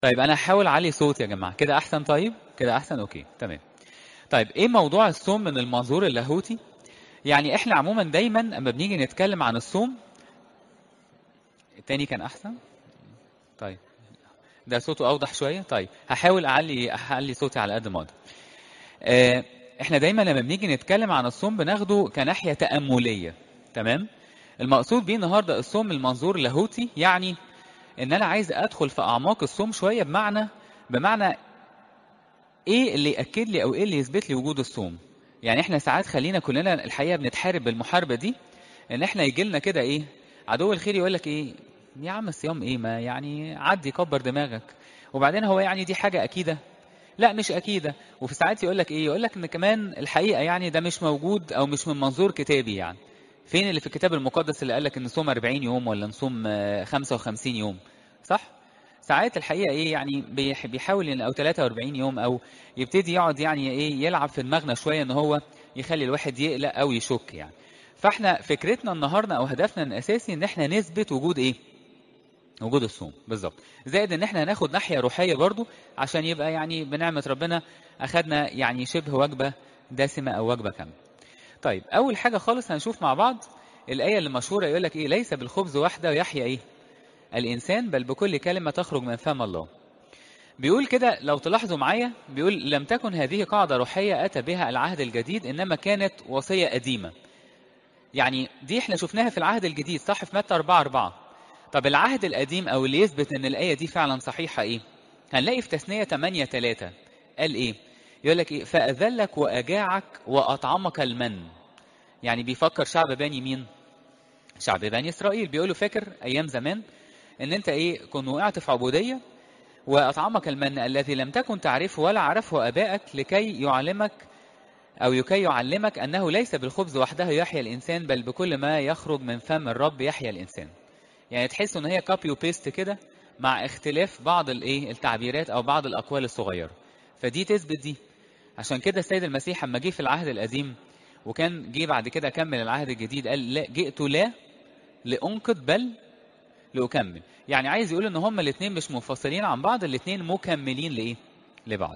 طيب انا هحاول اعلي صوتي يا جماعه كده احسن طيب كده احسن اوكي تمام طيب ايه موضوع الصوم من المنظور اللاهوتي يعني احنا عموما دايما اما بنيجي نتكلم عن الصوم التاني كان احسن طيب ده صوته اوضح شويه طيب هحاول اعلي اعلي صوتي على قد ما اقدر آه، احنا دايما لما بنيجي نتكلم عن الصوم بناخده كناحيه تامليه تمام المقصود بيه النهارده الصوم من المنظور اللاهوتي يعني ان انا عايز ادخل في اعماق الصوم شويه بمعنى بمعنى ايه اللي ياكد لي او ايه اللي يثبت لي وجود الصوم يعني احنا ساعات خلينا كلنا الحقيقه بنتحارب بالمحاربه دي ان احنا يجي لنا كده ايه عدو الخير يقول لك ايه يا عم الصيام ايه ما يعني عدي كبر دماغك وبعدين هو يعني دي حاجه اكيده لا مش اكيده وفي ساعات يقول لك ايه يقول لك ان كمان الحقيقه يعني ده مش موجود او مش من منظور كتابي يعني فين اللي في الكتاب المقدس اللي قال لك ان نصوم 40 يوم ولا نصوم آه، 55 يوم صح ساعات الحقيقه ايه يعني بيح- بيحاول ان او 43 يوم او يبتدي يقعد يعني ايه يلعب في دماغنا شويه ان هو يخلي الواحد يقلق او يشك يعني فاحنا فكرتنا النهارده او هدفنا الاساسي ان احنا نثبت وجود ايه وجود الصوم بالظبط زائد ان احنا هناخد ناحيه روحيه برضو عشان يبقى يعني بنعمه ربنا اخدنا يعني شبه وجبه دسمه او وجبه كامله طيب اول حاجه خالص هنشوف مع بعض الايه اللي مشهوره يقول لك ايه ليس بالخبز وحده يحيى ايه الانسان بل بكل كلمه تخرج من فم الله بيقول كده لو تلاحظوا معايا بيقول لم تكن هذه قاعده روحيه اتى بها العهد الجديد انما كانت وصيه قديمه يعني دي احنا شفناها في العهد الجديد صح في متى 4 4 طب العهد القديم او اللي يثبت ان الايه دي فعلا صحيحه ايه هنلاقي في تثنيه 8 3 قال ايه يقول لك ايه فاذلك واجاعك واطعمك المن يعني بيفكر شعب بني مين شعب بني اسرائيل بيقولوا فاكر ايام زمان ان انت ايه كنت وقعت في عبوديه واطعمك المن الذي لم تكن تعرفه ولا عرفه ابائك لكي يعلمك او لكي يعلمك انه ليس بالخبز وحده يحيى الانسان بل بكل ما يخرج من فم الرب يحيى الانسان يعني تحس ان هي كوبي وبيست كده مع اختلاف بعض الايه التعبيرات او بعض الاقوال الصغيره فدي تثبت دي عشان كده السيد المسيح لما جه في العهد القديم وكان جه بعد كده كمل العهد الجديد قال لا جئت لا لانقض بل لاكمل يعني عايز يقول ان هما الاثنين مش منفصلين عن بعض الاثنين مكملين لايه لبعض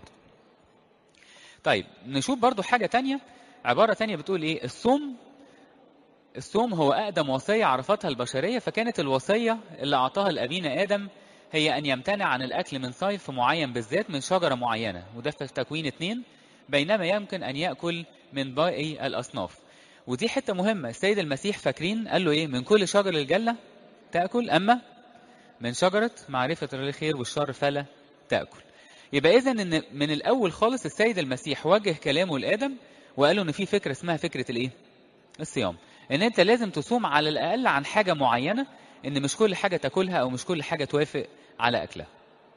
طيب نشوف برضو حاجه تانية عباره تانية بتقول ايه الصوم الصوم هو أقدم وصية عرفتها البشرية فكانت الوصية اللي أعطاها لأبينا آدم هي أن يمتنع عن الأكل من صيف معين بالذات من شجرة معينة وده في تكوين اتنين بينما يمكن أن يأكل من باقي الأصناف ودي حتة مهمة السيد المسيح فاكرين قال له إيه من كل شجر الجنة تأكل أما من شجرة معرفة الخير والشر فلا تأكل يبقى إذا إن من الأول خالص السيد المسيح وجه كلامه لآدم وقال له إن في فكرة اسمها فكرة الإيه؟ الصيام ان انت لازم تصوم على الاقل عن حاجه معينه ان مش كل حاجه تاكلها او مش كل حاجه توافق على اكلها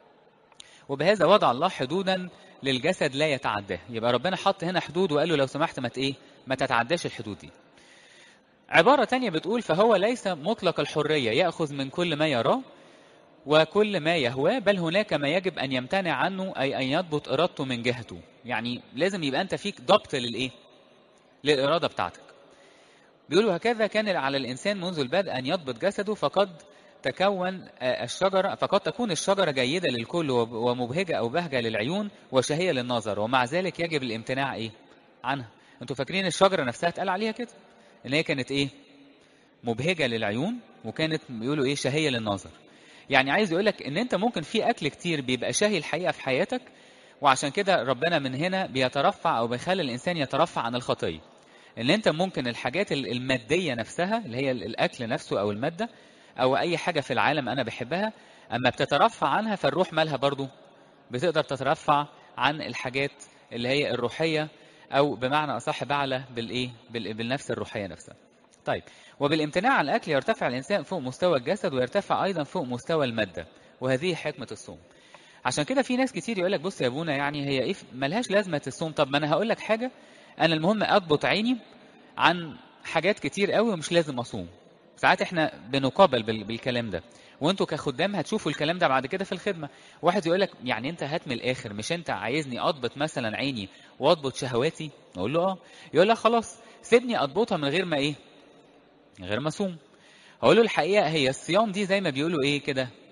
وبهذا وضع الله حدودا للجسد لا يتعداها يبقى ربنا حط هنا حدود وقال له لو سمحت ما ايه ما تتعداش الحدود دي عبارة تانية بتقول فهو ليس مطلق الحرية يأخذ من كل ما يراه وكل ما يهواه بل هناك ما يجب أن يمتنع عنه أي أن يضبط إرادته من جهته يعني لازم يبقى أنت فيك ضبط للإيه للإرادة بتاعتك بيقولوا هكذا كان على الإنسان منذ البدء أن يضبط جسده فقد تكون الشجرة فقد تكون الشجرة جيدة للكل ومبهجة أو بهجة للعيون وشهية للنظر ومع ذلك يجب الامتناع إيه عنها أنتوا فاكرين الشجرة نفسها اتقال عليها كده إن هي كانت إيه مبهجة للعيون وكانت بيقولوا إيه شهية للنظر يعني عايز يقول لك إن أنت ممكن في أكل كتير بيبقى شهي الحقيقة في حياتك وعشان كده ربنا من هنا بيترفع أو بيخلي الإنسان يترفع عن الخطية ان انت ممكن الحاجات الماديه نفسها اللي هي الاكل نفسه او الماده او اي حاجه في العالم انا بحبها اما بتترفع عنها فالروح مالها برضو بتقدر تترفع عن الحاجات اللي هي الروحيه او بمعنى اصح بعلى بالايه بالنفس الروحيه نفسها طيب وبالامتناع عن الاكل يرتفع الانسان فوق مستوى الجسد ويرتفع ايضا فوق مستوى الماده وهذه حكمه الصوم عشان كده في ناس كتير يقول لك بص يا ابونا يعني هي ايه ملهاش لازمه الصوم طب ما انا هقول لك حاجه انا المهم اضبط عيني عن حاجات كتير قوي ومش لازم اصوم ساعات احنا بنقابل بالكلام ده وانتوا كخدام هتشوفوا الكلام ده بعد كده في الخدمه واحد يقول لك يعني انت هات من الاخر مش انت عايزني اضبط مثلا عيني واضبط شهواتي اقول له اه يقول لك خلاص سيبني اضبطها من غير ما ايه من غير ما اصوم هقول له الحقيقه هي الصيام دي زي ما بيقولوا ايه كده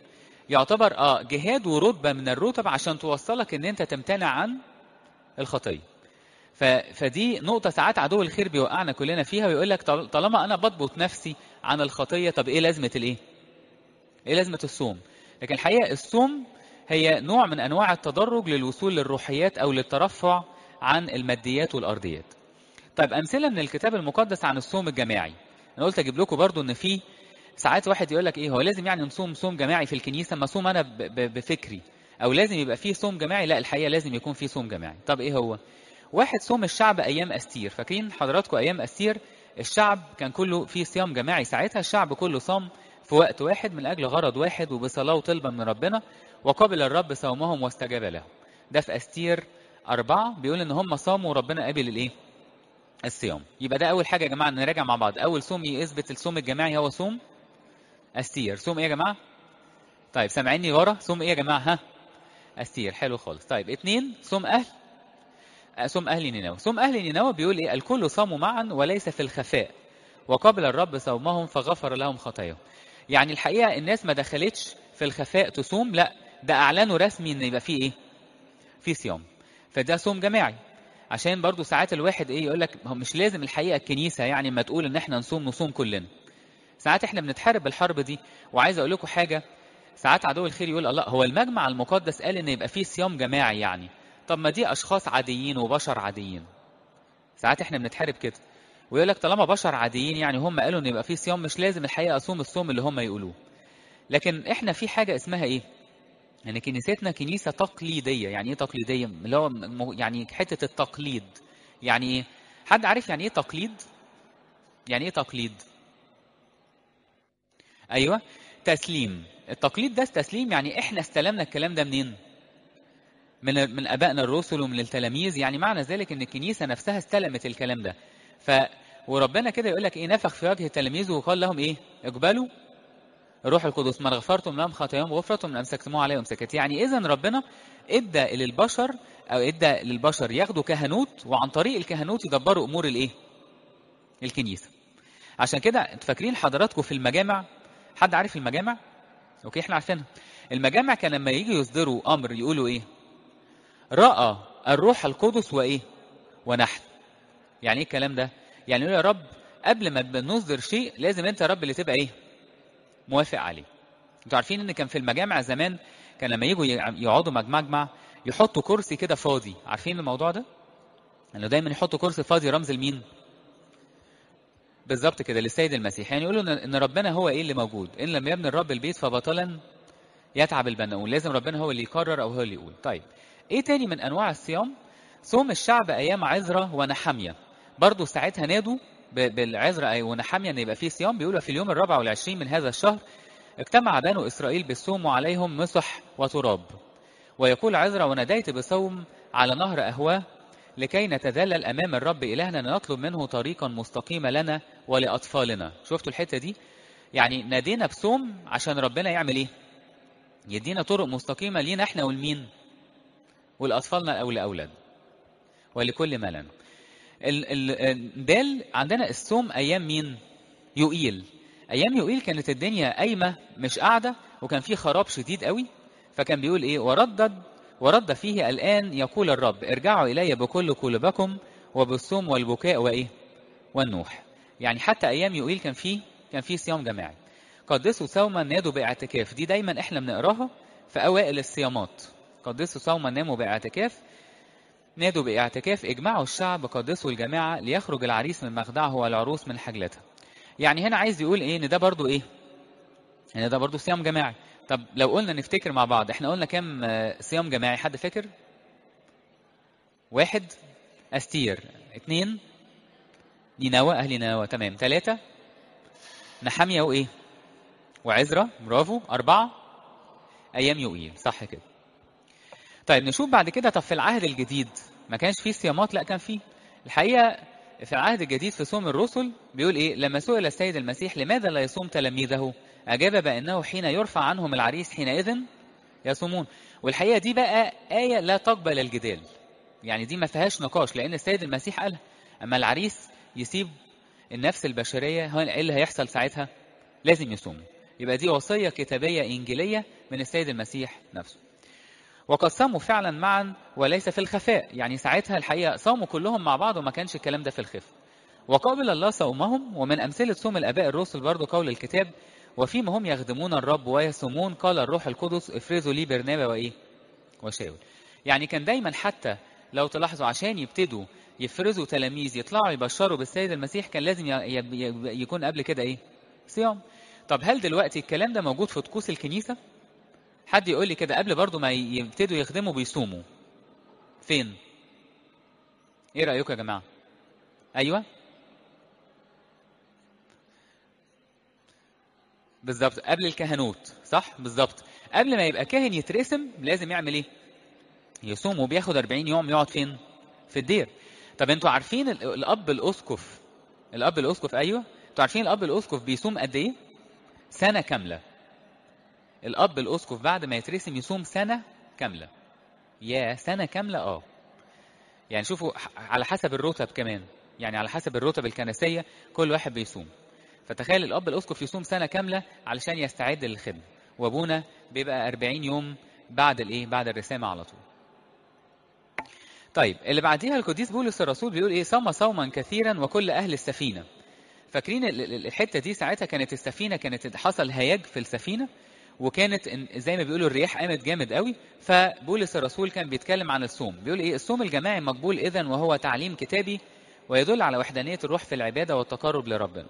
يعتبر اه جهاد ورتبه من الرتب عشان توصلك ان انت تمتنع عن الخطيه ف... فدي نقطه ساعات عدو الخير بيوقعنا كلنا فيها ويقول لك طل- طالما انا بضبط نفسي عن الخطيه طب ايه لازمه الايه ايه لازمه الصوم لكن الحقيقه الصوم هي نوع من انواع التدرج للوصول للروحيات او للترفع عن الماديات والارضيات طيب امثله من الكتاب المقدس عن الصوم الجماعي انا قلت اجيب لكم برضو ان في ساعات واحد يقول لك ايه هو لازم يعني نصوم صوم جماعي في الكنيسه ما اصوم انا ب- ب- بفكري او لازم يبقى فيه صوم جماعي لا الحقيقه لازم يكون فيه صوم جماعي طب ايه هو واحد صوم الشعب ايام استير فاكرين حضراتكم ايام استير الشعب كان كله فيه صيام جماعي ساعتها الشعب كله صام في وقت واحد من اجل غرض واحد وبصلاه وطلبا من ربنا وقبل الرب صومهم واستجاب لهم ده في استير أربعة بيقول إن هم صاموا وربنا قبل الإيه؟ الصيام يبقى ده أول حاجة يا جماعة نراجع مع بعض أول صوم يثبت الصوم الجماعي هو صوم أستير صوم إيه يا جماعة؟ طيب سامعيني ورا صوم إيه يا جماعة ها؟ أستير حلو خالص طيب اتنين صوم أهل آه، صوم أهل نينوى صوم أهل نينوى بيقول إيه الكل صاموا معا وليس في الخفاء وقبل الرب صومهم فغفر لهم خطاياهم يعني الحقيقة الناس ما دخلتش في الخفاء تصوم لا ده أعلنوا رسمي إن يبقى فيه إيه؟ في صيام فده صوم جماعي عشان برضو ساعات الواحد ايه يقول لك هو مش لازم الحقيقه الكنيسه يعني ما تقول ان احنا نصوم نصوم كلنا ساعات احنا بنتحارب بالحرب دي وعايز اقول لكم حاجه ساعات عدو الخير يقول الله هو المجمع المقدس قال ان يبقى فيه صيام جماعي يعني طب ما دي اشخاص عاديين وبشر عاديين ساعات احنا بنتحارب كده ويقول لك طالما بشر عاديين يعني هم قالوا ان يبقى فيه صيام مش لازم الحقيقه اصوم الصوم اللي هم يقولوه لكن احنا في حاجه اسمها ايه يعني كنيستنا كنيسة تقليدية يعني ايه تقليدية اللي هو م- يعني حتة التقليد يعني ايه حد عارف يعني ايه تقليد يعني ايه تقليد ايوه تسليم التقليد ده تسليم يعني احنا استلمنا الكلام ده منين من من ابائنا الرسل ومن التلاميذ يعني معنى ذلك ان الكنيسه نفسها استلمت الكلام ده ف وربنا كده يقول لك ايه نفخ في وجه التلاميذ وقال لهم ايه اقبلوا الروح القدس من غفرتم لهم خطاياهم وغفرتم من امسكتموه عليهم سكت يعني اذا ربنا ادى للبشر او ادى للبشر ياخدوا كهنوت وعن طريق الكهنوت يدبروا امور الايه الكنيسه عشان كده انتوا فاكرين حضراتكم في المجامع حد عارف المجامع اوكي احنا عارفينها المجامع كان لما يجي يصدروا امر يقولوا ايه راى الروح القدس وايه ونحن يعني ايه الكلام ده يعني يقول يا رب قبل ما بنصدر شيء لازم انت يا رب اللي تبقى ايه موافق عليه انتوا عارفين ان كان في المجامع زمان كان لما يجوا يقعدوا مجمع يحطوا كرسي كده فاضي عارفين الموضوع ده انه دايما يحطوا كرسي فاضي رمز لمين بالظبط كده للسيد المسيح يعني يقولوا ان ربنا هو ايه اللي موجود ان لم يبني الرب البيت فبطلا يتعب البناؤون لازم ربنا هو اللي يقرر او هو اللي يقول طيب ايه تاني من انواع الصيام صوم الشعب ايام عزرة ونحمية برضه ساعتها نادوا بالعزرة ونحمية ان يبقى فيه صيام بيقولوا في اليوم الرابع والعشرين من هذا الشهر اجتمع بنو اسرائيل بالصوم وعليهم مسح وتراب ويقول عزرا وناديت بصوم على نهر اهواه لكي نتذلل امام الرب الهنا نطلب منه طريقا مستقيما لنا ولاطفالنا شفتوا الحته دي يعني نادينا بصوم عشان ربنا يعمل ايه يدينا طرق مستقيمه لينا احنا والمين ولاطفالنا او لاولاد ولكل ما لنا الدال عندنا الصوم ايام مين يوئيل ايام يوئيل كانت الدنيا قايمه مش قاعده وكان في خراب شديد قوي فكان بيقول ايه وردد ورد فيه الان يقول الرب ارجعوا الي بكل قلوبكم وبالصوم والبكاء وايه والنوح يعني حتى ايام يوئيل كان فيه كان فيه صيام جماعي قدسوا صوما نادوا باعتكاف دي دايما احنا بنقراها في اوائل الصيامات قدسوا صوما ناموا باعتكاف نادوا باعتكاف اجمعوا الشعب قدسوا الجماعه ليخرج العريس من مخدعه والعروس من حجلتها يعني هنا عايز يقول ايه ان ده برضو ايه ان ده برضو صيام جماعي طب لو قلنا نفتكر مع بعض احنا قلنا كام صيام جماعي حد فاكر واحد استير اثنين نينوى اهل نينوى تمام ثلاثة نحمية وايه وعزرة برافو أربعة أيام يوئيل صح كده طيب نشوف بعد كده طب في العهد الجديد ما كانش فيه صيامات لا كان فيه الحقيقة في العهد الجديد في صوم الرسل بيقول ايه لما سئل السيد المسيح لماذا لا يصوم تلاميذه اجاب بانه حين يرفع عنهم العريس حينئذ يصومون والحقيقه دي بقى ايه لا تقبل الجدال يعني دي ما فيهاش نقاش لان السيد المسيح قالها اما العريس يسيب النفس البشريه ايه اللي هيحصل ساعتها لازم يصوم يبقى دي وصيه كتابيه انجيليه من السيد المسيح نفسه وقد صاموا فعلا معا وليس في الخفاء يعني ساعتها الحقيقة صاموا كلهم مع بعض وما كانش الكلام ده في الخفاء وقابل الله صومهم ومن أمثلة صوم الآباء الرسل برضو قول الكتاب وفيما هم يخدمون الرب ويصومون قال الروح القدس افرزوا لي برنابا وإيه وشاول يعني كان دايما حتى لو تلاحظوا عشان يبتدوا يفرزوا تلاميذ يطلعوا يبشروا بالسيد المسيح كان لازم يكون قبل كده ايه صيام طب هل دلوقتي الكلام ده موجود في طقوس الكنيسه حد يقول لي كده قبل برضو ما يبتدوا يخدموا بيصوموا فين ايه رايكم يا جماعه ايوه بالظبط قبل الكهنوت صح بالظبط قبل ما يبقى كاهن يترسم لازم يعمل ايه يصوم وبياخد 40 يوم يقعد فين في الدير طب انتوا عارفين الاب الاسقف الاب الاسقف ايوه انتوا عارفين الاب الاسقف بيصوم قد ايه سنه كامله الاب الاسقف بعد ما يترسم يصوم سنه كامله يا سنه كامله اه يعني شوفوا على حسب الرتب كمان يعني على حسب الرتب الكنسيه كل واحد بيصوم فتخيل الاب الاسقف يصوم سنه كامله علشان يستعد للخدمه وابونا بيبقى 40 يوم بعد الايه بعد الرسامه على طول طيب اللي بعديها القديس بولس الرسول بيقول ايه صام صوما كثيرا وكل اهل السفينه فاكرين الحته دي ساعتها كانت السفينه كانت حصل هياج في السفينه وكانت زي ما بيقولوا الرياح قامت جامد قوي فبولس الرسول كان بيتكلم عن الصوم بيقول ايه الصوم الجماعي مقبول اذا وهو تعليم كتابي ويدل على وحدانيه الروح في العباده والتقرب لربنا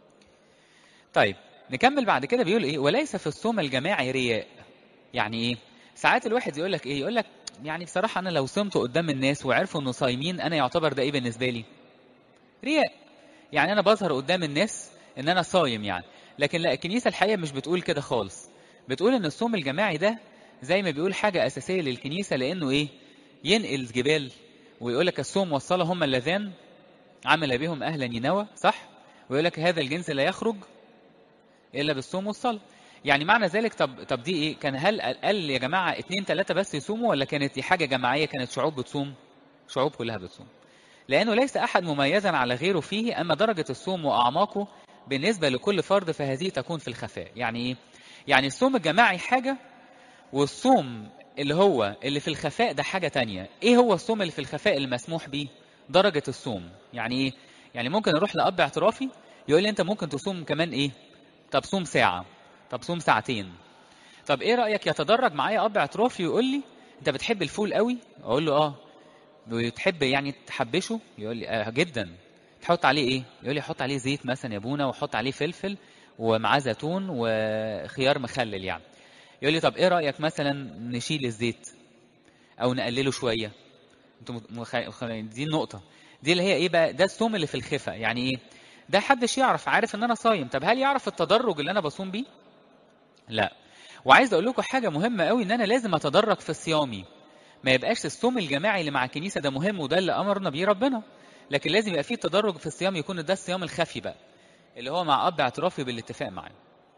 طيب نكمل بعد كده بيقول ايه وليس في الصوم الجماعي رياء يعني ايه ساعات الواحد يقول لك ايه يقول لك يعني بصراحة أنا لو صمت قدام الناس وعرفوا إنه صايمين أنا يعتبر ده إيه بالنسبة لي؟ رياء. يعني أنا بظهر قدام الناس إن أنا صايم يعني، لكن لا الكنيسة الحقيقة مش بتقول كده خالص. بتقول إن الصوم الجماعي ده زي ما بيقول حاجة أساسية للكنيسة لأنه إيه؟ ينقل جبال ويقول لك الصوم والصلاة هما اللذان عمل بهم أهل نينوى صح؟ ويقول لك هذا الجنس لا يخرج إلا بالصوم والصلاة. يعني معنى ذلك طب طب دي ايه؟ كان هل قال يا جماعه اثنين ثلاثه بس يصوموا ولا كانت دي حاجه جماعيه كانت شعوب بتصوم؟ شعوب كلها بتصوم. لانه ليس احد مميزا على غيره فيه اما درجه الصوم واعماقه بالنسبه لكل فرد فهذه تكون في الخفاء، يعني ايه؟ يعني الصوم الجماعي حاجه والصوم اللي هو اللي في الخفاء ده حاجه تانية، ايه هو الصوم اللي في الخفاء اللي مسموح بيه؟ درجه الصوم، يعني ايه؟ يعني ممكن اروح لاب اعترافي يقول لي انت ممكن تصوم كمان ايه؟ طب صوم ساعه طب صوم ساعتين طب ايه رايك يتدرج معايا اب اعترافي ويقول لي انت بتحب الفول قوي اقول له اه بتحب يعني تحبشه يقول لي آه جدا تحط عليه ايه يقول لي حط عليه زيت مثلا يا ابونا وحط عليه فلفل ومعاه زيتون وخيار مخلل يعني يقول لي طب ايه رايك مثلا نشيل الزيت او نقلله شويه انتوا مخ... دي النقطه دي اللي هي ايه بقى ده الصوم اللي في الخفه يعني ايه ده حدش يعرف عارف ان انا صايم طب هل يعرف التدرج اللي انا بصوم بيه لا وعايز اقول لكم حاجه مهمه قوي ان انا لازم اتدرج في صيامي ما يبقاش الصوم الجماعي اللي مع الكنيسه ده مهم وده اللي امرنا بيه ربنا لكن لازم يبقى فيه تدرج في الصيام يكون ده الصيام الخفي بقى اللي هو مع اب اعترافي بالاتفاق معاه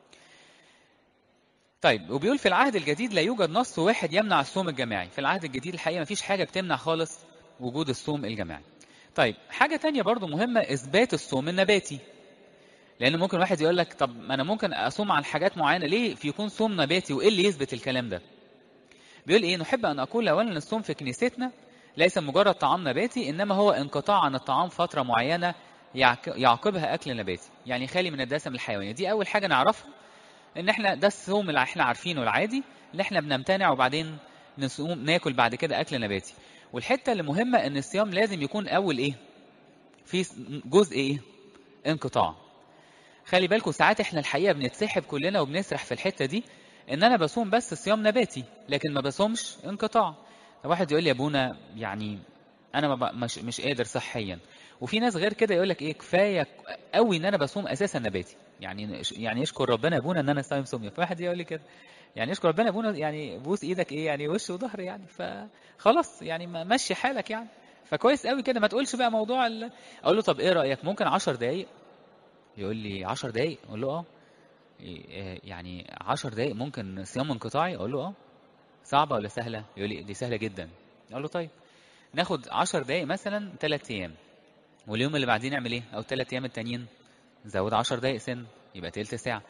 طيب وبيقول في العهد الجديد لا يوجد نص واحد يمنع الصوم الجماعي في العهد الجديد الحقيقه ما فيش حاجه بتمنع خالص وجود الصوم الجماعي طيب حاجه تانية برضو مهمه اثبات الصوم النباتي لان ممكن واحد يقول لك طب ما انا ممكن اصوم عن حاجات معينه ليه في يكون صوم نباتي وايه اللي يثبت الكلام ده بيقول ايه نحب ان اقول اولا الصوم في كنيستنا ليس مجرد طعام نباتي انما هو انقطاع عن الطعام فتره معينه يعقبها اكل نباتي يعني خالي من الدسم الحيواني دي اول حاجه نعرفها ان احنا ده الصوم اللي احنا عارفينه العادي اللي احنا بنمتنع وبعدين نصوم ناكل بعد كده اكل نباتي والحته اللي مهمه ان الصيام لازم يكون اول ايه في جزء ايه انقطاع خلي بالكم ساعات احنا الحقيقه بنتسحب كلنا وبنسرح في الحته دي ان انا بصوم بس صيام نباتي لكن ما بصومش انقطاع واحد يقول لي يا ابونا يعني انا ما مش مش قادر صحيا وفي ناس غير كده يقول لك ايه كفايه قوي ان انا بصوم اساسا نباتي يعني يعني يشكر ربنا يا ابونا ان انا صايم صوم فواحد يقول لي كده يعني يشكر ربنا يا ابونا يعني بوس ايدك ايه يعني وش وظهر يعني فخلاص يعني مشي حالك يعني فكويس قوي كده ما تقولش بقى موضوع ال... اقول له طب ايه رايك ممكن 10 دقائق يقول لي 10 دقائق اقول له اه يعني 10 دقائق ممكن صيام انقطاعي اقول له اه صعبه ولا سهله يقول لي دي سهله جدا اقول له طيب ناخد 10 دقائق مثلا 3 ايام واليوم اللي بعدين نعمل ايه او الثلاث ايام التانيين زود 10 دقائق سن يبقى تلت ساعه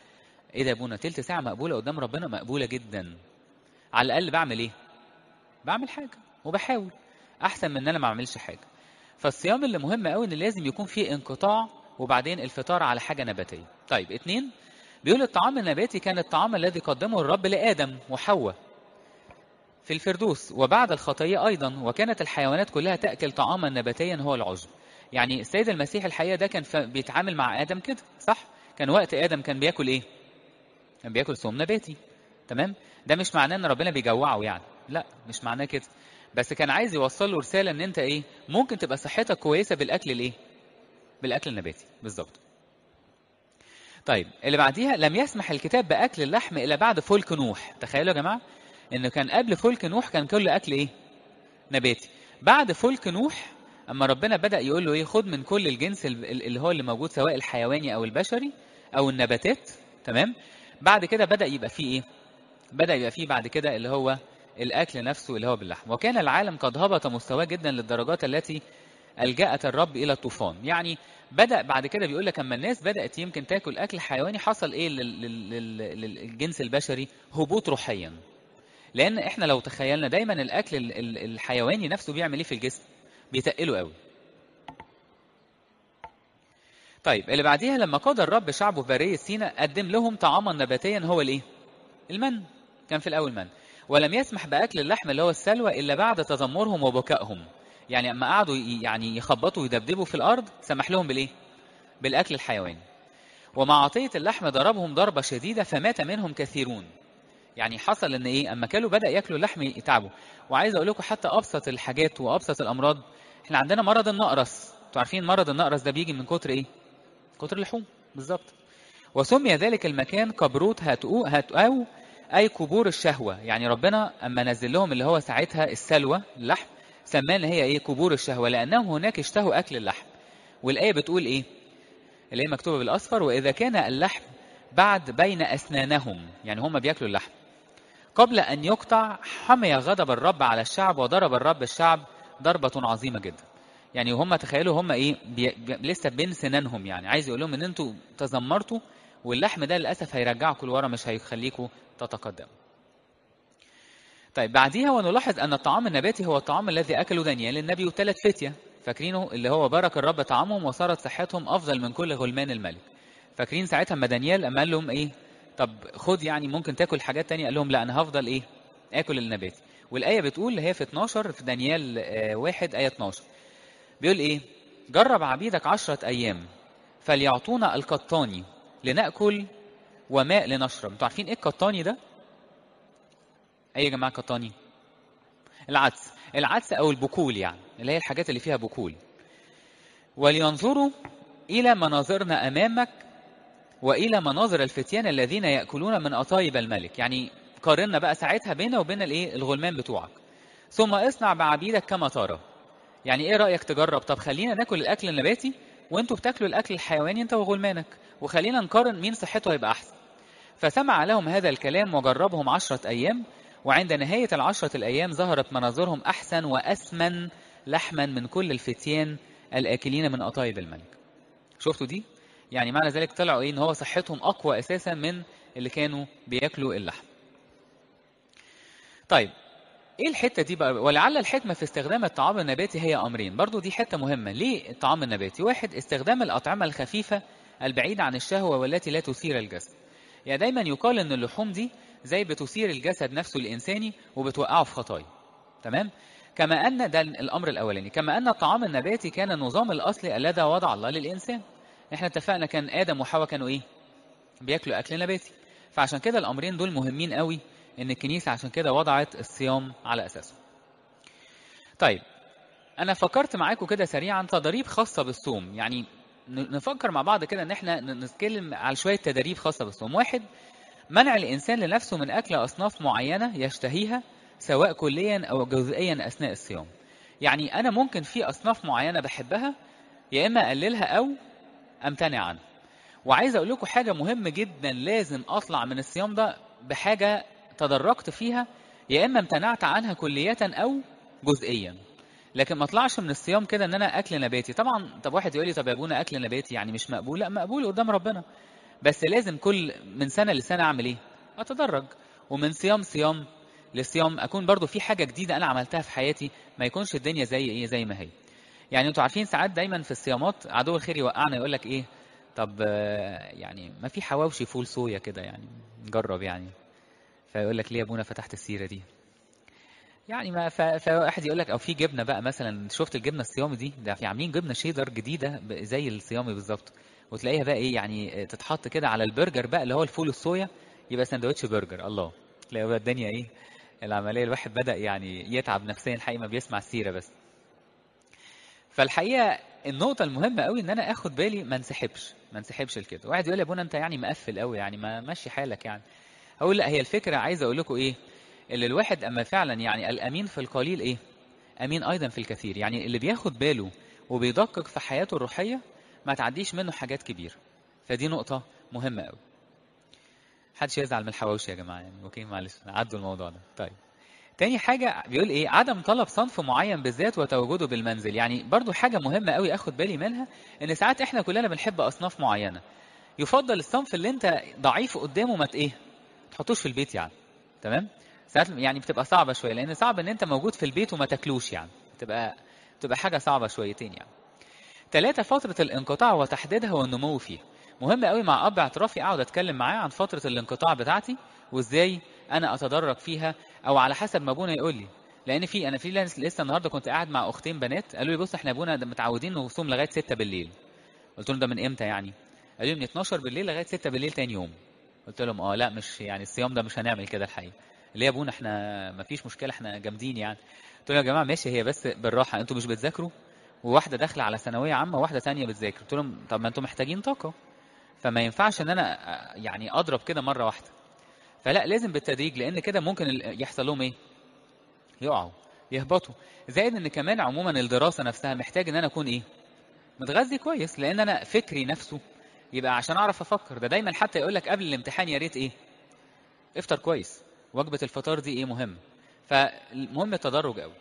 ايه ده يا ابونا تلت ساعه مقبوله قدام ربنا مقبوله جدا على الاقل بعمل ايه بعمل حاجه وبحاول احسن من ان انا ما اعملش حاجه فالصيام اللي مهم قوي ان لازم يكون فيه انقطاع وبعدين الفطار على حاجه نباتيه طيب اتنين بيقول الطعام النباتي كان الطعام الذي قدمه الرب لادم وحواء في الفردوس وبعد الخطيه ايضا وكانت الحيوانات كلها تاكل طعاما نباتيا هو العشب يعني السيد المسيح الحقيقه ده كان بيتعامل مع ادم كده صح كان وقت ادم كان بياكل ايه كان بياكل ثوم نباتي تمام ده مش معناه ان ربنا بيجوعه يعني لا مش معناه كده بس كان عايز يوصل له رساله ان انت ايه ممكن تبقى صحتك كويسه بالاكل الايه بالاكل النباتي بالظبط طيب اللي بعديها لم يسمح الكتاب باكل اللحم الا بعد فلك نوح تخيلوا يا جماعه انه كان قبل فلك نوح كان كل اكل ايه نباتي بعد فلك نوح اما ربنا بدا يقول له ايه خد من كل الجنس اللي هو اللي موجود سواء الحيواني او البشري او النباتات تمام بعد كده بدا يبقى فيه ايه بدا يبقى فيه بعد كده اللي هو الاكل نفسه اللي هو باللحم وكان العالم قد هبط مستواه جدا للدرجات التي الجأت الرب الى الطوفان يعني بدا بعد كده بيقول لك اما الناس بدات يمكن تاكل اكل حيواني حصل ايه للجنس البشري هبوط روحيا لان احنا لو تخيلنا دايما الاكل الحيواني نفسه بيعمل ايه في الجسم بيتقله قوي طيب اللي بعديها لما قاد الرب شعبه في برية سيناء قدم لهم طعاما نباتيا هو الايه المن كان في الاول من ولم يسمح باكل اللحم اللي هو السلوى الا بعد تذمرهم وبكائهم يعني اما قعدوا يعني يخبطوا ويدبدبوا في الارض سمح لهم بالايه بالاكل الحيواني ومع عطيه اللحم ضربهم ضربه شديده فمات منهم كثيرون يعني حصل ان ايه اما كانوا بدا ياكلوا اللحم يتعبوا وعايز اقول لكم حتى ابسط الحاجات وابسط الامراض احنا عندنا مرض النقرس انتوا عارفين مرض النقرس ده بيجي من كتر ايه كتر اللحوم بالظبط وسمي ذلك المكان كبروت هاتؤو هاتؤو اي قبور الشهوه يعني ربنا اما نزل لهم اللي هو ساعتها السلوى اللحم سماه ان هي ايه قبور الشهوه لانهم هناك اشتهوا اكل اللحم والايه بتقول ايه اللي هي مكتوبه بالاصفر واذا كان اللحم بعد بين اسنانهم يعني هم بياكلوا اللحم قبل ان يقطع حمي غضب الرب على الشعب وضرب الرب الشعب ضربه عظيمه جدا يعني هم تخيلوا هم ايه بي... بي... لسه بين سنانهم يعني عايز يقول لهم ان انتوا تذمرتوا واللحم ده للاسف هيرجعكم لورا مش هيخليكم تتقدموا طيب بعديها ونلاحظ ان الطعام النباتي هو الطعام الذي اكله دانيال النبي وثلاث فتيه فاكرينه اللي هو بارك الرب طعامهم وصارت صحتهم افضل من كل غلمان الملك فاكرين ساعتها ما دانيال اما قال لهم ايه طب خد يعني ممكن تاكل حاجات تانية قال لهم لا انا هفضل ايه اكل النباتي والايه بتقول اللي هي في 12 في دانيال آه واحد ايه 12 بيقول ايه جرب عبيدك عشرة ايام فليعطونا القطاني لناكل وماء لنشرب انتوا عارفين ايه القطاني ده اي يا جماعه قطاني العدس العدس او البكول يعني اللي هي الحاجات اللي فيها بكول ولينظروا الى مناظرنا امامك والى مناظر الفتيان الذين ياكلون من اطايب الملك يعني قارنا بقى ساعتها بيننا وبين الايه الغلمان بتوعك ثم اصنع بعبيدك كما ترى يعني ايه رايك تجرب طب خلينا ناكل الاكل النباتي وانتوا بتاكلوا الاكل الحيواني انت وغلمانك وخلينا نقارن مين صحته هيبقى احسن فسمع لهم هذا الكلام وجربهم عشرة أيام وعند نهاية العشرة الأيام ظهرت مناظرهم أحسن وأسمن لحما من كل الفتيان الآكلين من أطايب الملك شفتوا دي؟ يعني معنى ذلك طلعوا إيه إن هو صحتهم أقوى أساسا من اللي كانوا بياكلوا اللحم طيب ايه الحته دي بقى ولعل الحكمه في استخدام الطعام النباتي هي امرين برضو دي حته مهمه ليه الطعام النباتي واحد استخدام الاطعمه الخفيفه البعيده عن الشهوه والتي لا تثير الجسد يعني دايما يقال ان اللحوم دي زي بتثير الجسد نفسه الانساني وبتوقعه في خطايا تمام كما ان ده الامر الاولاني كما ان الطعام النباتي كان النظام الاصلي الذي وضع الله للانسان احنا اتفقنا كان ادم وحواء كانوا ايه بياكلوا اكل نباتي فعشان كده الامرين دول مهمين قوي ان الكنيسه عشان كده وضعت الصيام على اساسه طيب انا فكرت معاكم كده سريعا تدريب خاصه بالصوم يعني نفكر مع بعض كده ان احنا نتكلم على شويه تدريب خاصه بالصوم واحد منع الانسان لنفسه من اكل اصناف معينه يشتهيها سواء كليا او جزئيا اثناء الصيام يعني انا ممكن في اصناف معينه بحبها يا اما اقللها او امتنع عنها وعايز اقول لكم حاجه مهمه جدا لازم اطلع من الصيام ده بحاجه تدرجت فيها يا اما امتنعت عنها كلية او جزئيا لكن ما اطلعش من الصيام كده ان انا اكل نباتي طبعا طب واحد يقول لي طب يا ابونا اكل نباتي يعني مش مقبول لا مقبول قدام ربنا بس لازم كل من سنه لسنه اعمل ايه اتدرج ومن صيام صيام لصيام اكون برضو في حاجه جديده انا عملتها في حياتي ما يكونش الدنيا زي ايه زي ما هي يعني انتوا عارفين ساعات دايما في الصيامات عدو الخير يوقعنا يقول لك ايه طب آه، يعني ما في حواوشي فول صويا كده يعني نجرب يعني فيقول لك ليه يا ابونا فتحت السيره دي يعني ما ف- فواحد يقول لك او في جبنه بقى مثلا شفت الجبنه الصيامي دي ده في عاملين جبنه شيدر جديده ب- زي الصيامي بالظبط وتلاقيها بقى ايه يعني تتحط كده على البرجر بقى اللي هو الفول الصويا يبقى سندوتش برجر الله تلاقي بقى الدنيا ايه العمليه الواحد بدا يعني يتعب نفسيا الحقيقه ما بيسمع السيره بس فالحقيقه النقطه المهمه قوي ان انا اخد بالي ما انسحبش ما انسحبش لكده واحد يقول لي يا ابونا انت يعني مقفل قوي يعني ما ماشي حالك يعني اقول لا هي الفكره عايز اقول لكم ايه اللي الواحد اما فعلا يعني الامين في القليل ايه امين ايضا في الكثير يعني اللي بياخد باله وبيدقق في حياته الروحيه ما تعديش منه حاجات كبيره فدي نقطه مهمه قوي محدش يزعل من الحواوشي يا جماعه يعني اوكي معلش عدوا الموضوع ده طيب تاني حاجة بيقول ايه عدم طلب صنف معين بالذات وتواجده بالمنزل يعني برضو حاجة مهمة قوي اخد بالي منها ان ساعات احنا كلنا بنحب اصناف معينة يفضل الصنف اللي انت ضعيف قدامه ما ت- ايه تحطوش في البيت يعني تمام ساعات يعني بتبقى صعبة شوية لان صعب ان انت موجود في البيت وما تاكلوش يعني تبقى تبقى حاجة صعبة شويتين يعني ثلاثة فترة الانقطاع وتحديدها والنمو فيها مهم قوي مع اب اعترافي اقعد اتكلم معاه عن فترة الانقطاع بتاعتي وازاي انا اتدرج فيها او على حسب ما ابونا يقول لي لان في انا في ناس لسه النهارده كنت قاعد مع اختين بنات قالوا لي بص احنا ابونا ده متعودين نصوم لغايه 6 بالليل قلت لهم ده من امتى يعني قالوا لي من 12 بالليل لغايه 6 بالليل تاني يوم قلت لهم اه لا مش يعني الصيام ده مش هنعمل كده الحقيقه ليه يا ابونا احنا ما فيش مشكله احنا جامدين يعني قلت لهم يا جماعه ماشي هي بس بالراحه انتوا مش بتذاكروا وواحده داخله على ثانويه عامه وواحده ثانيه بتذاكر قلت لهم طب ما انتوا محتاجين طاقه فما ينفعش ان انا آه، يعني اضرب كده مره واحده فلا لازم بالتدريج لان كده ممكن ال- يحصل لهم ايه يقعوا يهبطوا زائد ان كمان عموما الدراسه نفسها محتاج ان انا اكون ايه متغذي كويس لان انا فكري نفسه يبقى عشان اعرف افكر ده دايما حتى يقول لك قبل الامتحان يا ريت ايه افطر كويس وجبه الفطار دي ايه مهم فالمهم التدرج قوي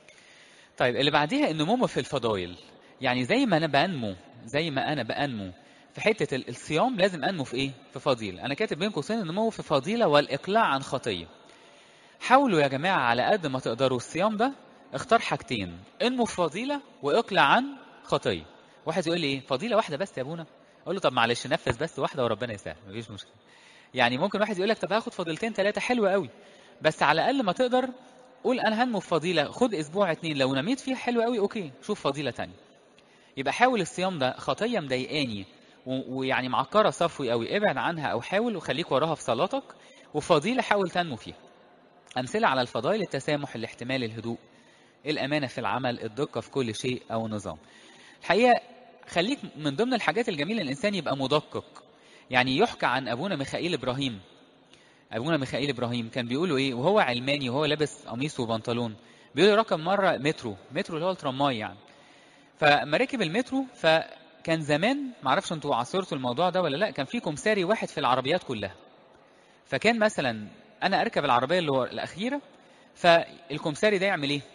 طيب اللي بعديها النمو في الفضائل يعني زي ما انا بنمو زي ما انا بنمو في حته ال- الصيام لازم انمو في ايه في فضيله انا كاتب بين قوسين النمو في فضيله والاقلاع عن خطيه حاولوا يا جماعه على قد ما تقدروا الصيام ده اختار حاجتين انمو في فضيله واقلع عن خطيه واحد يقول لي ايه فضيله واحده بس يا ابونا اقول له طب معلش نفذ بس واحده وربنا يسهل مفيش مشكله يعني ممكن واحد يقول لك طب هاخد فضيلتين ثلاثه حلوه قوي بس على الاقل ما تقدر قول انا هنمو في فضيله خد اسبوع اتنين لو نميت فيها حلو قوي اوكي شوف فضيله تانية يبقى حاول الصيام ده خطيه مضايقاني و- ويعني معكره صفوي قوي ابعد عنها او حاول وخليك وراها في صلاتك وفضيله حاول تنمو فيها امثله على الفضائل التسامح الاحتمال الهدوء الامانه في العمل الدقه في كل شيء او النظام الحقيقه خليك من ضمن الحاجات الجميله الانسان يبقى مدقق يعني يحكى عن ابونا ميخائيل ابراهيم ابونا ميخائيل ابراهيم كان بيقولوا ايه وهو علماني وهو لابس قميص وبنطلون بيقول رقم مره مترو مترو اللي هو التراماي يعني فما ركب المترو فكان زمان معرفش انتوا عاصرتوا الموضوع ده ولا لا كان في كمساري واحد في العربيات كلها فكان مثلا انا اركب العربيه اللي هو الاخيره فالكمساري ده يعمل ايه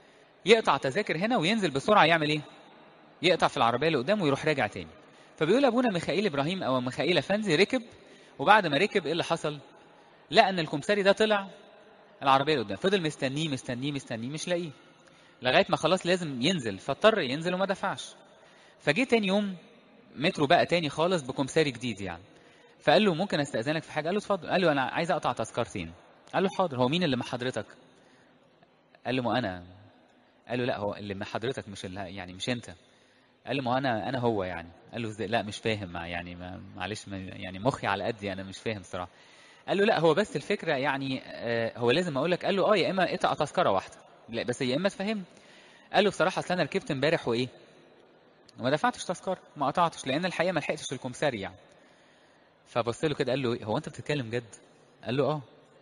يقطع تذاكر هنا وينزل بسرعه يعمل ايه يقطع في العربيه اللي قدامه ويروح راجع تاني فبيقول ابونا ميخائيل ابراهيم او ميخائيل افندي ركب وبعد ما ركب ايه اللي حصل لقى ان الكمساري ده طلع العربيه اللي قدام فضل مستنيه مستنيه مستنيه مش لاقيه لغايه ما خلاص لازم ينزل فاضطر ينزل وما دفعش فجه تاني يوم مترو بقى تاني خالص بكمساري جديد يعني فقال له ممكن استاذنك في حاجه قال له اتفضل قال له انا عايز اقطع تذكرتين قال له حاضر هو مين اللي مع حضرتك قال له ما انا قال له لا هو اللي مع حضرتك مش اللي يعني مش انت قال له ما انا انا هو يعني قال له ازاي لا مش فاهم مع- يعني ما معلش ما- يعني مخي على قدي انا مش فاهم صراحه قال له لا هو بس الفكره يعني آه، هو لازم اقول لك قال له اه يا اما اقطع تذكره واحده لا بس يا اما تفهم قال له بصراحه اصل انا ركبت امبارح وايه وما دفعتش تذكره ما قطعتش لان الحقيقه ما لحقتش الكمساري يعني فبص له كده قال له إيه، هو انت بتتكلم جد قال له اه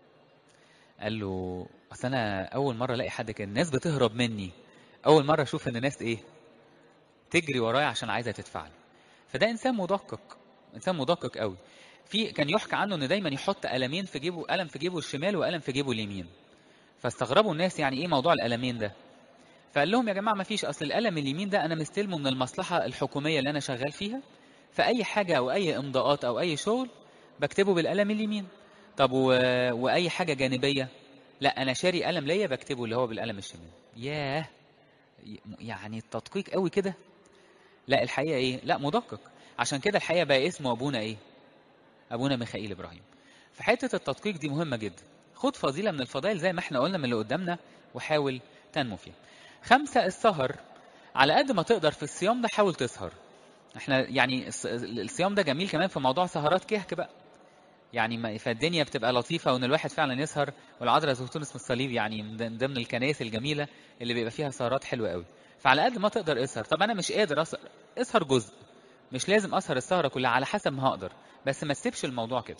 قال له اصل انا اول مره الاقي حد كده الناس بتهرب مني اول مره اشوف ان الناس ايه تجري ورايا عشان عايزه تدفع لي فده انسان مدقق انسان مدقق قوي في كان يحكى عنه ان دايما يحط قلمين في جيبه قلم في جيبه الشمال وقلم في جيبه اليمين فاستغربوا الناس يعني ايه موضوع القلمين ده فقال لهم يا جماعه ما فيش اصل القلم اليمين ده انا مستلمه من المصلحه الحكوميه اللي انا شغال فيها فاي حاجه او اي امضاءات او اي شغل بكتبه بالقلم اليمين طب و... واي حاجه جانبيه لا انا شاري قلم ليا بكتبه اللي هو بالقلم الشمال ياه يعني التدقيق قوي كده لا الحقيقه ايه لا مدقق عشان كده الحقيقه بقى اسمه ابونا ايه ابونا ميخائيل ابراهيم فحته التدقيق دي مهمه جدا خد فضيله من الفضائل زي ما احنا قلنا من اللي قدامنا وحاول تنمو فيها خمسة السهر على قد ما تقدر في الصيام ده حاول تسهر احنا يعني الصيام ده جميل كمان في موضوع سهرات كهك بقى يعني ما فالدنيا بتبقى لطيفه وان الواحد فعلا يسهر والعذراء زوتون اسم الصليب يعني من ضمن الكنائس الجميله اللي بيبقى فيها سهرات حلوه قوي فعلى قد ما تقدر اسهر طب انا مش قادر اسهر اسهر جزء مش لازم اسهر السهره كلها على حسب ما هقدر بس ما تسيبش الموضوع كده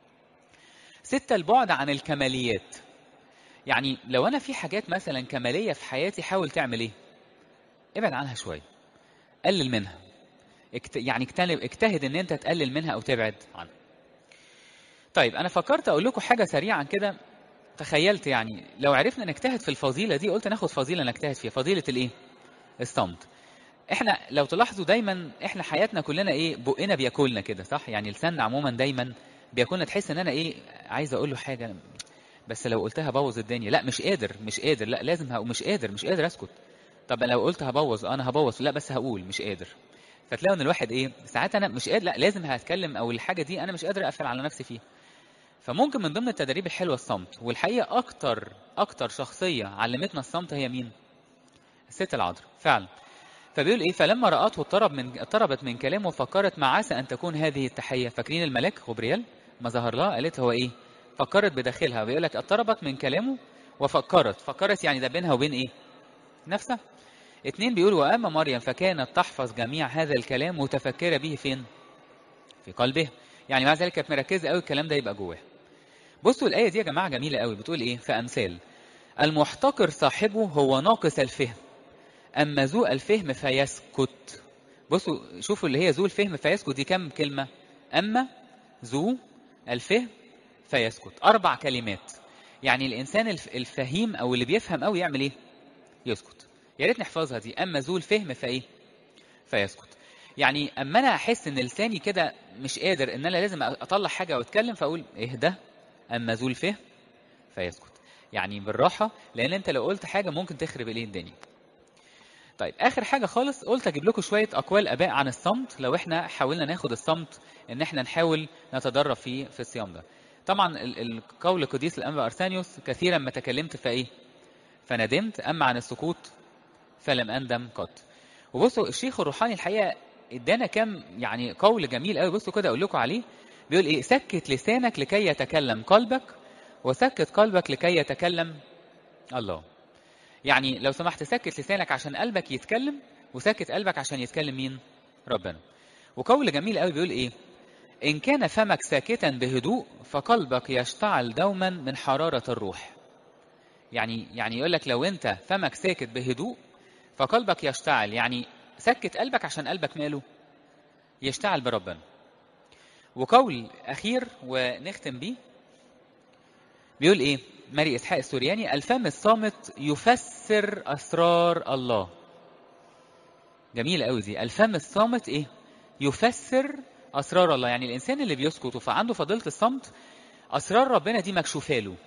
ستة البعد عن الكماليات يعني لو انا في حاجات مثلا كماليه في حياتي حاول تعمل ايه ابعد عنها شويه قلل منها اكت... يعني اجتنب اجتهد ان انت تقلل منها او تبعد عنها طيب انا فكرت اقول لكم حاجه سريعا كده تخيلت يعني لو عرفنا نجتهد في الفضيله دي قلت ناخد فضيله نجتهد فيها فضيله الايه الصمت احنا لو تلاحظوا دايما احنا حياتنا كلنا ايه بقنا بياكلنا كده صح يعني لساننا عموما دايما بياكلنا تحس ان انا ايه عايز اقول له حاجه بس لو قلتها بوظ الدنيا لا مش قادر مش قادر لا لازم هقول مش قادر مش قادر اسكت طب لو قلت هبوظ انا هبوظ لا بس هقول مش قادر فتلاقوا ان الواحد ايه ساعات انا مش قادر لا لازم هتكلم او الحاجه دي انا مش قادر اقفل على نفسي فيها فممكن من ضمن التدريب الحلوه الصمت والحقيقه اكتر اكتر شخصيه علمتنا الصمت هي مين الست العذراء فعلا فبيقول ايه فلما راته اضطرب من اضطربت من كلامه فكرت ما عسى ان تكون هذه التحيه فاكرين الملاك غبريال ما ظهر لها قالت هو ايه فكرت بداخلها بيقول لك اضطربت من كلامه وفكرت فكرت يعني ده بينها وبين ايه نفسها اتنين بيقول واما مريم فكانت تحفظ جميع هذا الكلام متفكره به فين في قلبها يعني مع ذلك كانت مركزه قوي الكلام ده يبقى جواها بصوا الايه دي يا جماعه جميله قوي بتقول ايه في امثال المحتقر صاحبه هو ناقص الفهم اما ذو الفهم فيسكت بصوا شوفوا اللي هي ذو الفهم فيسكت دي كم كلمه اما ذو الفهم فيسكت اربع كلمات يعني الانسان الفهيم او اللي بيفهم قوي يعمل ايه يسكت يا ريت نحفظها دي اما ذو الفهم فايه فيسكت يعني اما انا احس ان لساني كده مش قادر ان انا لازم اطلع حاجه واتكلم فاقول اهدى اما ذو الفهم فيسكت يعني بالراحه لان انت لو قلت حاجه ممكن تخرب الايه الدنيا طيب اخر حاجه خالص قلت اجيب لكم شويه اقوال اباء عن الصمت لو احنا حاولنا ناخد الصمت ان احنا نحاول نتدرب فيه في الصيام ده طبعا القول القديس الانبا ارسانيوس كثيرا ما تكلمت فايه فندمت اما عن السكوت فلم اندم قط وبصوا الشيخ الروحاني الحقيقه ادانا كام يعني قول جميل قوي بصوا كده اقول لكم عليه بيقول ايه سكت لسانك لكي يتكلم قلبك وسكت قلبك لكي يتكلم الله يعني لو سمحت سكت لسانك عشان قلبك يتكلم وسكت قلبك عشان يتكلم مين ربنا وقول جميل قوي بيقول ايه ان كان فمك ساكتا بهدوء فقلبك يشتعل دوما من حراره الروح يعني يعني يقول لك لو انت فمك ساكت بهدوء فقلبك يشتعل يعني سكت قلبك عشان قلبك ماله يشتعل بربنا وقول اخير ونختم بيه بيقول ايه ماري اسحاق السورياني الفم الصامت يفسر اسرار الله جميل قوي دي الفم الصامت ايه يفسر اسرار الله يعني الانسان اللي بيسكت فعنده فضيله الصمت اسرار ربنا دي مكشوفه له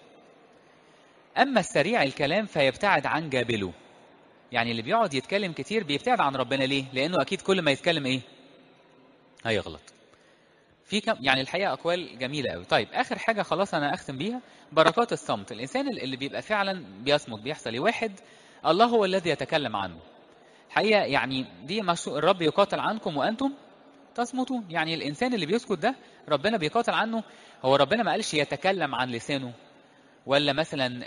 اما السريع الكلام فيبتعد عن جابله يعني اللي بيقعد يتكلم كتير بيبتعد عن ربنا ليه لانه اكيد كل ما يتكلم ايه هيغلط في كم يعني الحقيقه اقوال جميله قوي طيب اخر حاجه خلاص انا اختم بيها بركات الصمت الانسان اللي بيبقى فعلا بيصمت بيحصل ايه واحد الله هو الذي يتكلم عنه الحقيقه يعني دي مشروع الرب يقاتل عنكم وانتم تصمتون يعني الانسان اللي بيسكت ده ربنا بيقاتل عنه هو ربنا ما قالش يتكلم عن لسانه ولا مثلا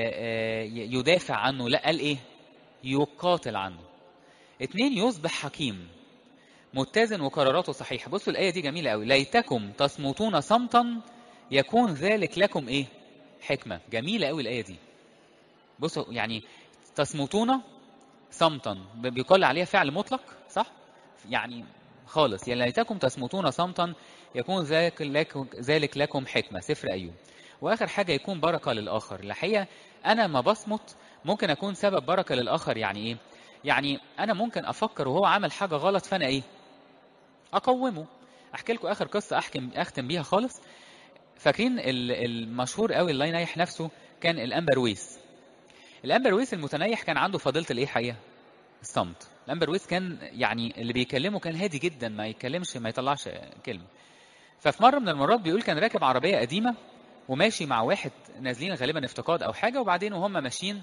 يدافع عنه لا قال ايه يقاتل عنه اتنين يصبح حكيم متزن وقراراته صحيحة بصوا الآية دي جميلة قوي ليتكم تصمتون صمتا يكون ذلك لكم إيه حكمة جميلة قوي الآية دي بصوا يعني تصمتون صمتا بيقال عليها فعل مطلق صح يعني خالص يعني ليتكم تصمتون صمتا يكون ذلك لكم ذلك لكم حكمة سفر أيوب وآخر حاجة يكون بركة للآخر الحقيقة أنا ما بصمت ممكن أكون سبب بركة للآخر يعني إيه يعني أنا ممكن أفكر وهو عمل حاجة غلط فأنا إيه اقومه احكي لكم اخر قصه احكم اختم بيها خالص فاكرين ال- المشهور قوي الله ينيح نفسه كان الامبرويس الامبرويس المتنيح كان عنده فضيله الايه حقيقه الصمت الامبرويس كان يعني اللي بيكلمه كان هادي جدا ما يتكلمش ما يطلعش كلمه ففي مره من المرات بيقول كان راكب عربيه قديمه وماشي مع واحد نازلين غالبا افتقاد او حاجه وبعدين وهم ماشيين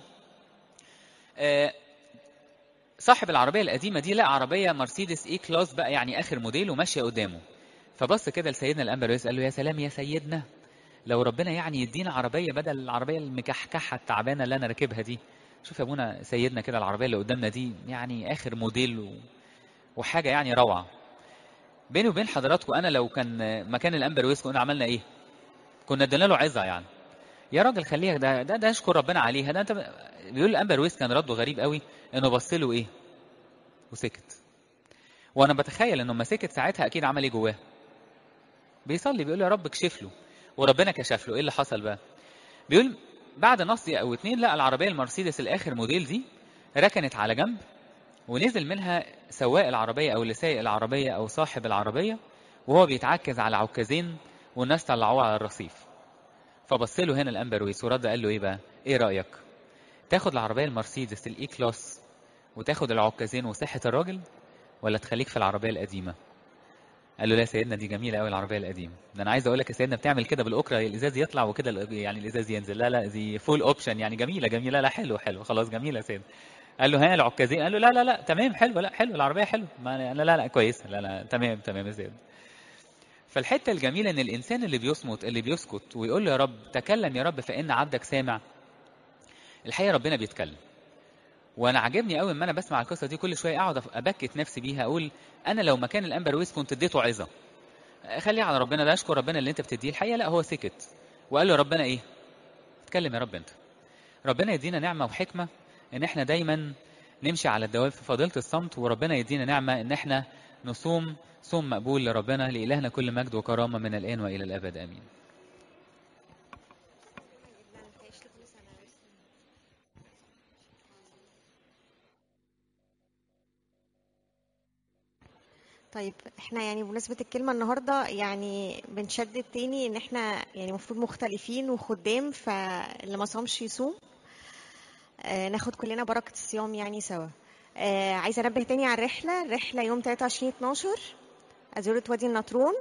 آه، صاحب العربيه القديمه دي لقى عربيه مرسيدس اي كلاس بقى يعني اخر موديل وماشيه قدامه فبص كده لسيدنا الامبرويس قال له يا سلام يا سيدنا لو ربنا يعني يدينا عربيه بدل العربيه المكحكحه التعبانه اللي انا راكبها دي شوف يا ابونا سيدنا كده العربيه اللي قدامنا دي يعني اخر موديل و... وحاجه يعني روعه بيني وبين حضراتكم انا لو كان مكان الامبرويس كنا عملنا ايه كنا ادينا له عظه يعني يا راجل خليها ده ده, ده اشكر ربنا عليها ده انت بيقول الامبرويس كان رده غريب قوي انه بص له ايه وسكت وانا بتخيل انه ما سكت ساعتها اكيد عمل ايه جواه بيصلي بيقول يا رب اكشف له وربنا كشف له ايه اللي حصل بقى بيقول بعد نص دقيقه او اتنين لقى العربيه المرسيدس الاخر موديل دي ركنت على جنب ونزل منها سواق العربيه او اللي سايق العربيه او صاحب العربيه وهو بيتعكز على عكازين والناس طلعوه على الرصيف فبص له هنا الامبرويس ورد قال له ايه بقى ايه رايك تاخد العربيه المرسيدس الاي كلاس وتاخد العكازين وصحه الراجل ولا تخليك في العربيه القديمه قال له لا يا سيدنا دي جميله قوي العربيه القديمه ده انا عايز اقول لك يا سيدنا بتعمل كده بالاكره الازاز يطلع وكده ال- يعني الازاز ينزل لا لا دي فول اوبشن يعني جميله جميله لا حلو حلو خلاص جميله يا سيدنا قال له ها العكازين قال له لا لا لا تمام حلو لا حلو العربيه حلوه ما انا لا لا كويسه لا لا تمام تمام يا سيدنا فالحته الجميله ان الانسان اللي بيصمت اللي بيسكت ويقول له يا رب تكلم يا رب فان عبدك سامع الحقيقه ربنا بيتكلم وانا عاجبني قوي اما انا بسمع القصه دي كل شويه اقعد ابكت نفسي بيها اقول انا لو مكان الامبرويس كنت اديته عظه خليه على ربنا ده اشكر ربنا اللي انت بتديه الحقيقه لا هو سكت وقال له يا ربنا ايه اتكلم يا رب انت ربنا يدينا نعمه وحكمه ان احنا دايما نمشي على الدوام في فضيله الصمت وربنا يدينا نعمه ان احنا نصوم صوم مقبول لربنا لالهنا كل مجد وكرامه من الان والى الابد امين طيب احنا يعني بمناسبة الكلمة النهاردة يعني بنشدد تاني ان احنا يعني المفروض مختلفين وخدام فاللي ما صامش يصوم آه ناخد كلنا بركة الصيام يعني سوا آه عايزة انبه تاني على الرحلة الرحلة يوم 23 12 أزورة وادي النطرون